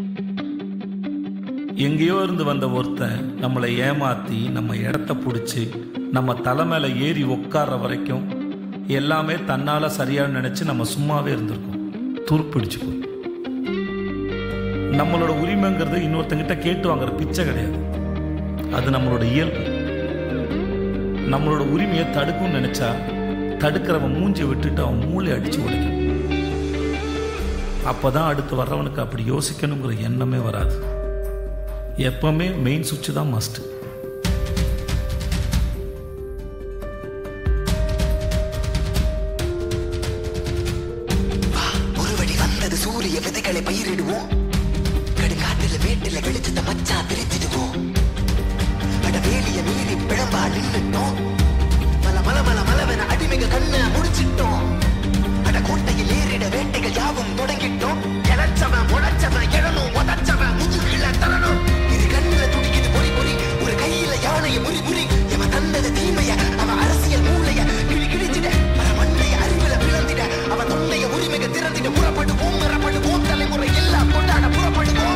எங்கேயோ இருந்து வந்த ஒருத்தன் நம்மளை ஏமாத்தி நம்ம இடத்த பிடிச்சி நம்ம தலை மேல ஏறி உட்கார்ற வரைக்கும் எல்லாமே தன்னால சரியான்னு நினைச்சு நம்ம சும்மாவே இருந்திருக்கோம் துருப்பிடிச்சு போய் நம்மளோட உரிமைங்கிறது இன்னொருத்தங்கிட்ட கேட்டு வாங்குற பிச்சை கிடையாது அது நம்மளோட இயல்பு நம்மளோட உரிமையை தடுக்கும்னு நினைச்சா தடுக்கிறவன் மூஞ்சி விட்டுட்டு அவன் மூளை அடிச்சு உடைக்கும் அப்பதான் அடுத்து வர்றவனுக்கு அப்படி யோசிக்கணுங்கிற எண்ணமே வராது எப்பவுமே மெயின் சுவிட்ச் தான் மஸ்ட் ஒரு வழி வந்தது சூரிய விதைகளை பயிரிடுவோம் கடுங்காட்டுல வேட்டுல வெளிச்சத்தை மச்சா பிரிச்சிடுவோம் அட வேலிய மீறி பிழம்பா நின்னுட்டோம் மல மல மல மலவென அடிமைக கண்ண முடிச்சிட்டோம் அட கோட்டையில் ஏறிட வேட்டைகள் யாவும் தொடங்கிட்டோம் இழைச்சவன் முளைச்சவன் எழணும் உதச்சவன் முதுகில தரணும் இது கண்ணுல துடிக்குது பொறி பொறி ஒரு கையில யானைய முறி முறி இவன் தந்தது தீமைய அவன் அரசியல் மூளைய கிழி கிழிச்சிட பல மண்டைய அறிவுல பிளந்திட அவன் தொண்டைய உரிமைக திறந்திட புறப்படுவோம் மரப்படுவோம் தலைமுறை எல்லாம் கொண்டாட புறப்படுவோம்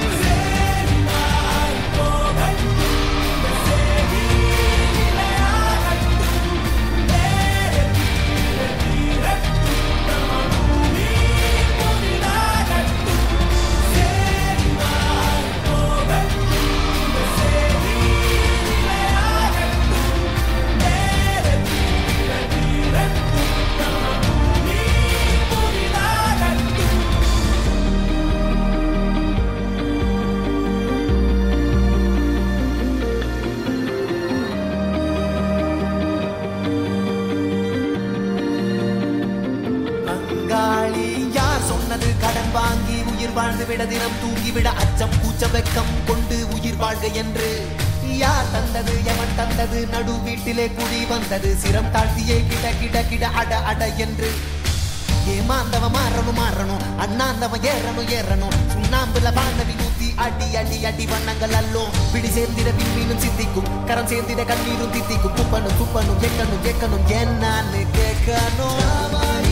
பங்காளி யார் சொன்னது கடன் வாங்கி உயிர் வாழ்ந்து விட தினம் தூங்கிவிட அச்சம் கூச்ச வெக்கம் கொண்டு உயிர் வாழ்க என்று யார் தந்தது எவன் தந்தது நடு வீட்டிலே குடி வந்தது சிரம் தாழ்த்தியே கிட கிட கிட அட அட என்று ஏமாந்தவன் மாறணும் மாறணும் அண்ணாந்தவன் ஏறணும் ஏறணும் சுண்ணாம்புல பாண்டவி ஊத்தி அடி அடி அடி வண்ணங்கள் அல்லோ பிடி சேர்ந்திட விண்மீனும் சித்திக்கும் கரம் சேர்ந்திட கண்ணீரும் தித்திக்கும் துப்பனும் துப்பனும் கேட்கணும் கேட்கணும் என்னான்னு கேட்கணும்